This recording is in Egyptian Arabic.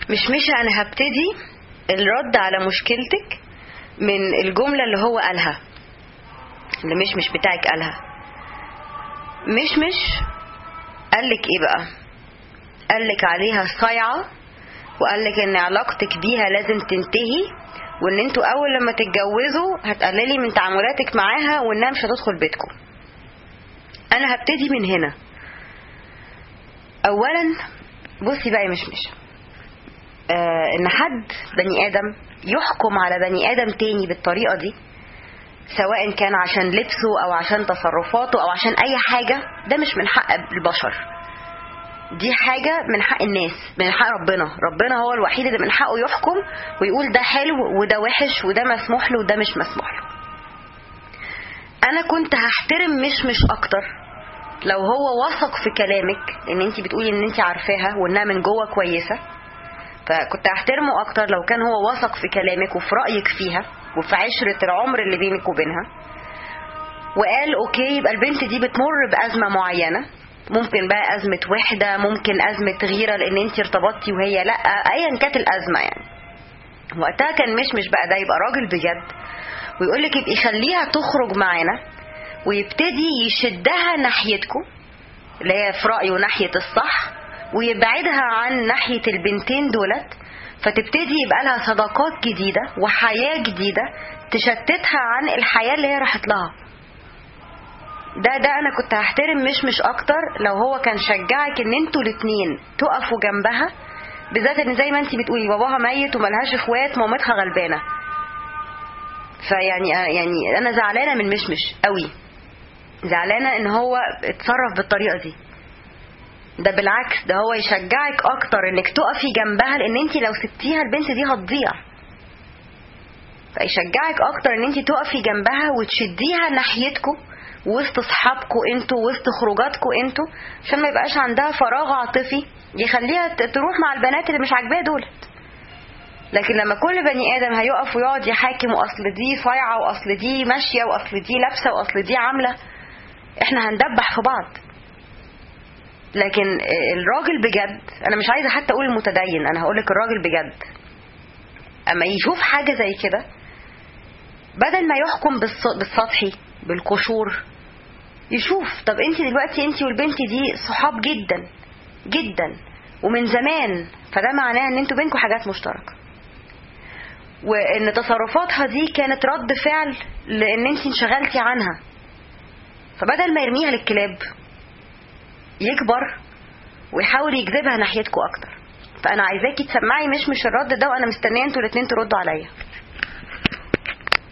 مش مش انا هبتدي الرد على مشكلتك من الجمله اللي هو قالها اللي مش مش بتاعك قالها مش مش قالك ايه بقى قالك عليها صايعه وقالك ان علاقتك بيها لازم تنتهي وان انتوا اول لما تتجوزوا هتقللي من تعاملاتك معاها وانها مش هتدخل بيتكم انا هبتدي من هنا اولا بصي بقى يا مشمش آه ان حد بني ادم يحكم على بني ادم تاني بالطريقه دي سواء كان عشان لبسه او عشان تصرفاته او عشان اي حاجه ده مش من حق البشر دي حاجة من حق الناس من حق ربنا ربنا هو الوحيد اللي من حقه يحكم ويقول ده حلو وده وحش وده مسموح له وده مش مسموح له انا كنت هحترم مش مش اكتر لو هو وثق في كلامك ان انت بتقولي ان انت عارفاها وانها من جوه كويسه فكنت هحترمه اكتر لو كان هو وثق في كلامك وفي رايك فيها وفي عشره العمر اللي بينك وبينها وقال اوكي يبقى البنت دي بتمر بازمه معينه ممكن بقى ازمه وحده ممكن ازمه غيره لان انت ارتبطتي وهي لا ايا كانت الازمه يعني وقتها كان مش مش بقى ده يبقى راجل بجد ويقول لك يبقى يخليها تخرج معانا ويبتدي يشدها ناحيتكم اللي هي في رايه ناحيه الصح ويبعدها عن ناحيه البنتين دولت فتبتدي يبقى لها صداقات جديده وحياه جديده تشتتها عن الحياه اللي هي راحت لها ده ده انا كنت هحترم مش مش اكتر لو هو كان شجعك ان انتوا الاتنين تقفوا جنبها بالذات ان زي ما انت بتقولي باباها ميت وملهاش اخوات مامتها غلبانه فيعني يعني انا زعلانه من مشمش قوي زعلانه ان هو اتصرف بالطريقه دي ده بالعكس ده هو يشجعك اكتر انك تقفي جنبها لان انت لو سبتيها البنت دي هتضيع فيشجعك اكتر ان انت تقفي جنبها وتشديها ناحيتكم وسط اصحابكم انتوا وسط خروجاتكم انتوا عشان ما يبقاش عندها فراغ عاطفي يخليها تروح مع البنات اللي مش عاجباها دولت لكن لما كل بني ادم هيقف ويقعد يحاكم واصل دي صايعه واصل دي ماشيه واصل دي لابسه واصل دي عامله احنا هندبح في بعض لكن الراجل بجد انا مش عايزه حتى اقول المتدين انا هقول لك الراجل بجد اما يشوف حاجه زي كده بدل ما يحكم بالسطحي بالقشور يشوف طب انت دلوقتي انت والبنت دي صحاب جدا جدا ومن زمان فده معناه ان انتوا بينكم حاجات مشتركه وان تصرفاتها دي كانت رد فعل لان انت انشغلتي عنها فبدل ما يرميها للكلاب يكبر ويحاول يجذبها ناحيتكم اكتر فانا عايزاكي تسمعي مش مش الرد ده وانا مستنيه انتوا الاتنين تردوا عليا